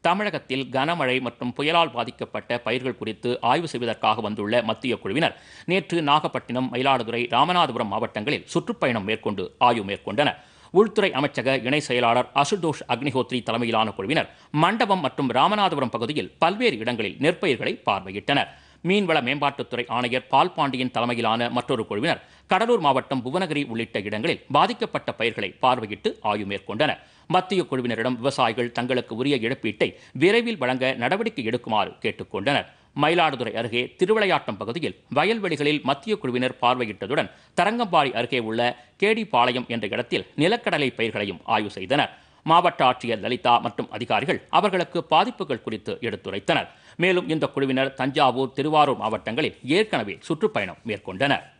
தமிழகத்தில் கனமழை மற்றும் புயலால் பாதிக்கப்பட்ட பயிர்கள் குறித்து ஆய்வு செய்வதற்காக வந்துள்ள மத்திய குழுவினர் நேற்று நாகப்பட்டினம் மயிலாடுதுறை ராமநாதபுரம் மாவட்டங்களில் சுற்றுப்பயணம் மேற்கொண்டு ஆய்வு மேற்கொண்டனர் உள்துறை அமைச்சக இணை செயலாளர் அசுதோஷ் அக்னிஹோத்ரி தலைமையிலான குழுவினர் மண்டபம் மற்றும் ராமநாதபுரம் பகுதியில் பல்வேறு இடங்களில் நெற்பயிர்களை பார்வையிட்டனர் மீன்வள மேம்பாட்டுத்துறை ஆணையர் பால் பாண்டியன் தலைமையிலான மற்றொரு குழுவினர் கடலூர் மாவட்டம் புவனகிரி உள்ளிட்ட இடங்களில் பாதிக்கப்பட்ட பயிர்களை பார்வையிட்டு ஆய்வு மேற்கொண்டனர் மத்திய குழுவினரிடம் விவசாயிகள் தங்களுக்கு உரிய இழப்பீட்டை விரைவில் வழங்க நடவடிக்கை எடுக்குமாறு கேட்டுக்கொண்டனர் மயிலாடுதுறை அருகே திருவிளையாட்டம் பகுதியில் வயல்வெளிகளில் மத்திய குழுவினர் பார்வையிட்டதுடன் தரங்கம்பாடி அருகே உள்ள கேடிப்பாளையம் என்ற இடத்தில் நிலக்கடலை பயிர்களையும் ஆய்வு செய்தனர் மாவட்ட ஆட்சியர் லலிதா மற்றும் அதிகாரிகள் அவர்களுக்கு பாதிப்புகள் குறித்து எடுத்துரைத்தனர் மேலும் இந்த குழுவினர் தஞ்சாவூர் திருவாரூர் மாவட்டங்களில் ஏற்கனவே சுற்றுப்பயணம் மேற்கொண்டனர்